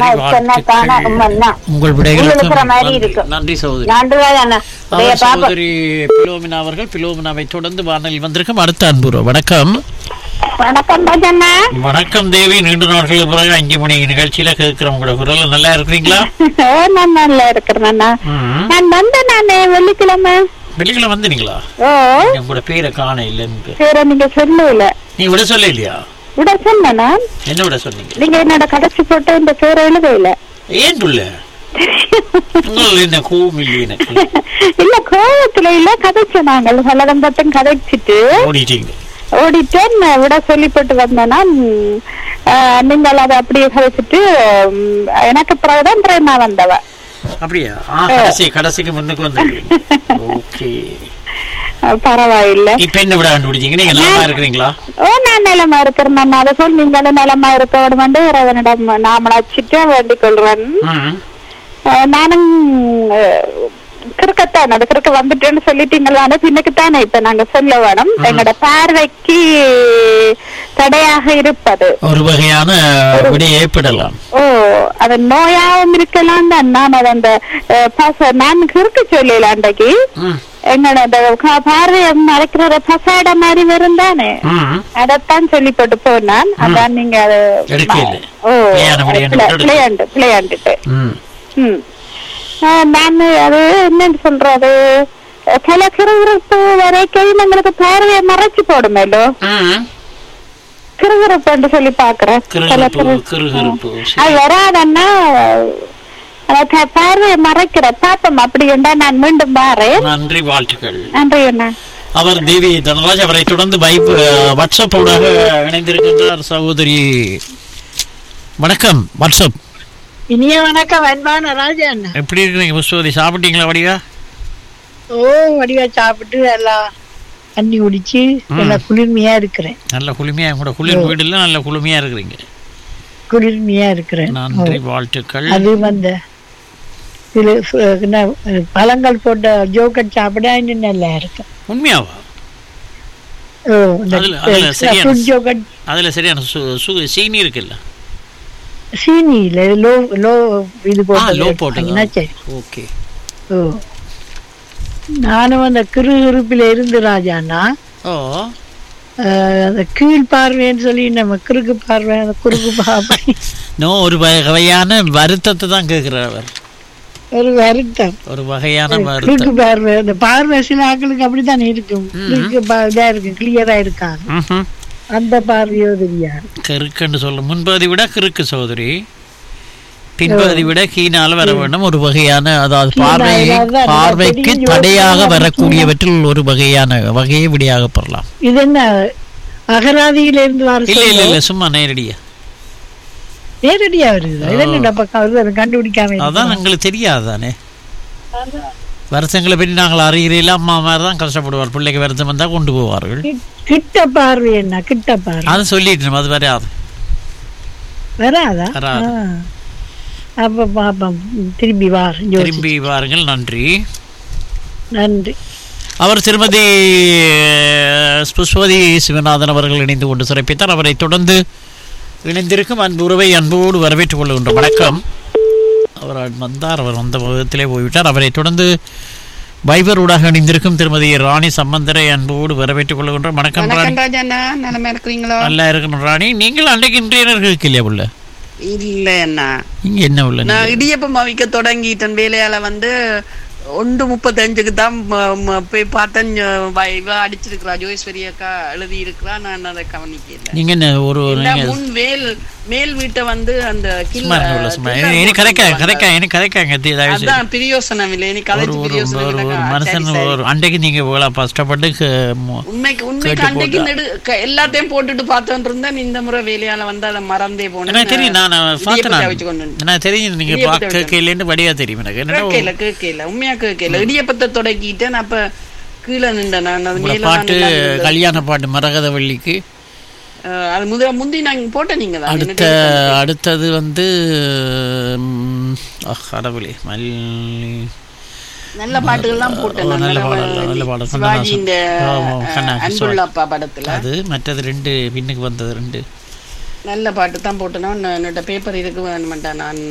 சொன்னதான வாழ்த்துக்கள். உண்மைன்னா உங்கள் இருக்கிற விடைகளுக்கு மாதிரி நன்றி. இருக்கும். நன்றி சகோதரி நன்றி அண்ணா அவர் பாப்பா சகோதரி பிலோமினா அவர்கள் பிலோமினாவை தொடர்ந்து வானலில் வந்திருக்கும் அடுத்த அன்புறவு வணக்கம் வணக்கம் ராஜண்ணா வணக்கம் தேவி நீண்ட நாட்களுக்கு பிறகு அஞ்சு மணி நிகழ்ச்சியில கேட்கிறோம் உங்களோட குரல் நல்லா இருக்கிறீங்களா ஓ, நான் நல்லா இருக்கிறேன் அண்ணா ம். நான் வந்தேன் நானே வெள்ளிக்கிழமை வெள்ளிக்கிழமை வந்தீங்களா ஓ உங்களோட பேரை காண இல்லைன்னு சரி நீங்க சொல்லல நீ விட சொல்ல இல்லையா விட சொன்னா என்ன விட சொன்னீங்க நீங்க என்னோட கடைசி போட்டு இந்த பேரை எழுதையில ஏன் சொல்ல உங்கள் என்ன கோவம் இல்லை எனக்கு இல்ல கோவத்துல இல்ல கதைச்சோம் நாங்கள் பலதம் பட்டம் கதைச்சிட்டு ஓடிட்டீங்க ஓடிட்டேன் விட சொல்லி போட்டு வந்தேன்னா ம், ஆஹ், நீங்கள் அதை அப்படியே கதைச்சிட்டு ம், எனக்கு பிறகுதான் பிரேமா வந்தவ அப்படியா ஆ கடைசி கடைசிக்கு முன்னுக்கு வந்துருக்கீங்க ஓகே அஹ், பரவாயில்லை இப்ப என்ன விட கண்டுபிடிச்சீங்க நீங்க நல்லா இருக்கிறீங்களா ஓ நான் நிலமா இருக்கிறேன் நான் அதை சொல் நீங்களும் நிலமா இருக்க வேண்டும் இறைவனிடம் நாம வச்சுட்டு வேண்டிக் கொள்றேன் ம். அஹ், நானும் அஹ், கிறுக்கத்தான் அது கிறுக்க வந்துட்டேன்னு சொல்லிட்டீங்களான பின்னுக்குத்தானே இப்ப நாங்க சொல்ல வேணும் எங்களோட பார்வைக்கு தடையாக இருப்பது ஒரு வகையான விடை ஏற்படலாம் ஓ அது நோயாவும் இருக்கலாம் தான் நான் அது அந்த அஹ், பச- நான் கிறுக்க சொல்லல அன்றைக்கு ம். எங்களோட அந்த க- பார்வையை மறைக்கிற ஒரு பசாட மாதிரி வரும் தானே ம். அதத்தான் சொல்லி போட்டு போனான் அதான் நீங்க அது எடுக்கல. ஓ பிள்ளையான விளையாண்டு பிள்ளை- விட்டு பிள்ளையாண்டு பிள்ளையாண்டுட்டு ம். ம் ஆஹ் நான் அது என்னன்னு சொல்றது சில கிருகிருப்பு வரைக்கும் எங்களுக்கு பார்வையை மறைச்சு போடுமேலோ ம். கிருகிருப்புன்னு சொல்லி பாக்குறேன் சில கிறுகிறுப்பு, கிரு- கிறுகிறுப்பு. அது வராதன்னா அஹ், த- பார்வையை மறைக்கிற பாப்போம் அப்படி இருந்தா நான் மீண்டும் பாறேன் நன்றி வாழ்த்துக்கள் நன்றி அண்ணா அவர் தேவி தனராஜ் அவரை தொடர்ந்து வைப் வாட்ஸ்அப் ஊடாக இணைந்திருக்கின்றார் சகோதரி வணக்கம் வாட்ஸ்அப் இனிய வணக்கம் அன்பான ராஜன் எப்படி இருக்கிறீங்க புஷ்பவதி சாப்பிட்டீங்களா வடிவா ஓ வடிவா சாப்பிட்டு எல்லாம் தண்ணி குடிச்சு எல்லாம் குளிர்மையா இருக்கிறேன் நல்ல குளுமையா கூட குளிர் வீடுல நல்ல குளுமையா இருக்கிறீங்க குளிர்மையா இருக்கிறேன் நன்றி வாழ்த்துக்கள் அது வந்த இதுல சு- என்ன, பழங்கள் போட்ட ஜோக்கட் சாப்பிட இன்னும் நல்லா இருக்கும் உண்மையாவா ஓ, இந்த அதுல- அதுல சரியான- fruit ஜோக்கட் அதுல சரியான சு- சு- சீனி இருக்குல்ல சீனி இல்ல லோ லோ இது ஆ லோ போட்டு போட்டதா சரி ஓகே ஓ நானும் அந்த கிருகிருப்பில இருந்து ராஜாண்ணா ஓ அஹ், அந்த கீழ் பார்வைன்னு சொல்லி நம்ம குறுக்கு பார்வை அந்த குறுக்கு பார்வை நோ ஒரு வகையான வருத்தத்தை தான் கேட்கிறார் அவர் ஒரு வருத்தம் ஒரு வகையான வருத்தம் குறுக்கு பார்வை அந்த பார்வை சில ஆட்களுக்கு அப்படித்தான் இருக்கும் குறுக்கு பா- இதா இருக்கும் கிளியரா இருக்காங்க ம்ஹும். அந்த பார்வையோ தெரியாது கிறுக்குன்னு சொல்ல முன்பதை விட கிறுக்கு சோதரி பின்பதை விட கீழால வர வேண்டும் ஒரு வகையான அதாவது பார்வை அதாவது அந்த பார்வைக்கு பெரிய தடையாக யோசனை வரக்கூடியவற்றில் ஒரு வகையான வகையை விடையாக பெறலாம் இது என்ன அகராதியில இருந்து வர இல்ல இல்ல இல்ல சும்மா நேரடியா நேரடியா வருது இது என்ன பக்கம் வருது அதை கண்டுபிடிக்காம இருக்கு. அதான் எங்களுக்கு தெரியாதானே வருஷங்களை பற்றி நாங்கள் அறிகிறீங்களா அம்மா மாதிரி தான் கஷ்டப்படுவார் பிள்ளைக்கு வருத்தம் வந்தா கொண்டு போவார்கள் கிட்- கிட்ட பார்வை என்ன கிட்ட பார்வை அது சொல்லிட்டு அது வராது வராதா வராது. ஆ. அப்ப பாப்போம் திரும்பி வார் யோசி. திரும்பி வாருங்கள் நன்றி நன்றி அவர் திருமதி அஹ், புஷ்பவதி சிவநாதன் அவர்கள் இணைந்து கொண்டு சிறப்பித்தார் அவரை தொடர்ந்து இணைந்திருக்கும் அன்பு உறவை அன்போடு வரவேற்றுக் கொள்கின்றோம் வணக்கம் அவர் வந்தார் அவர் வந்த விதத்திலே போய்விட்டார் அவரை தொடர்ந்து வைபர் ஊடாக இணைந்திருக்கும் திருமதி ராணி சம்பந்தரை அன்போடு வரவேற்றுக் கொள்கின்றோம் வணக்கம் ராணி வணக்கம் ராஜாண்ணா நலமா இருக்கிறீங்களா நல்லா இருக்கணும் ராணி நீங்கள் அன்றைக்கு இன்றையினர்களுக்கு இல்லையா உள்ள இல்ல அண்ணா இங்க என்ன உள்ள நான் இடியப்பம் அவிக்க தொடங்கிட்டேன் வேலையால வந்து ஒன்று முப்பத்தஞ்சுக்கு தான் ம- ம- போய் பார்த்தேன் அஹ் வ- இவ அடிச்சிருக்கிறா ஜோகேஸ்வரி அக்கா எழுதி இருக்கிறா நான் அதை கவனிக்கல நீங்க என்ன ஒரு ஒரு இந்த நீங்க முன் மேல் மேல் வீட்டை வந்து அந்த சும்மா இருங்க உள்ள சும்மா இனி கதைக்க கதைக்க இனி கதைக்காங்க தயவு செய்து. அதான் பிரியோசனம் இல்லை இனி ஒரு கதைச்சு ஒரு பிரியோசனம் ஒரு ஒரு இல்லைக்கா. மனுஷன் சரி, சரி. ஒரு அன்றைக்கு நீங்க இவ்வளோ கஷ்டப்பட்டு க- மு- உண்மைக்கு உண்மைக்கு கேட்டு அன்றைக்கு போட்டா. நெடு க- எல்லாத்தையும் போட்டுட்டு பார்த்தோன்னு இருந்தேன் இந்த முறை வேலையால வந்து அதை மறந்தே போனேன் எனக்கு தெரியும் நான் பார்த்தேன் இடியப்பத்தை அவிச்சு கொண்டு நான். வந்து. நான் தெரியும் நீங்க இடியப்பத்தை பார்க்க வச்சு. கேட்கலன்னு வடிவா தெரியும் எனக்கு என்னடா கேட்கல கேட்கல உண்மையா கேட்கல இடியப்பத்தை தொடக்கிட்டேன் அப்ப கீழே நின்றேன் நான் அது உங்களோட மேல பாட்டு தான் நின்னுட்டு. கல்யாண பாட்டு மரகத வள்ளிக்கு அஹ், அது முதல்ல முந்தி நாங்க போட்ட நீங்க தான் அடுத்த அடுத்தது வந்து ம், அஹ், கடவுளே மல்லி நல்ல பாட்டுகள்லாம் போட்டேன் ஓ, நான். நல்ல நல்ல பாடல், நல்ல பாடல். சிவாஜி கண்ணதாசன். இந்த ஆமா, கண்ணதாசன். அன்புள்ள அப்பா படத்துல அது மற்றது ரெண்டு பின்னுக்கு வந்தது ரெண்டு நல்ல பாட்டு தான் போட்டேன்னா என்னோட பேப்பர் இருக்கு வேணுமெண்டா நான்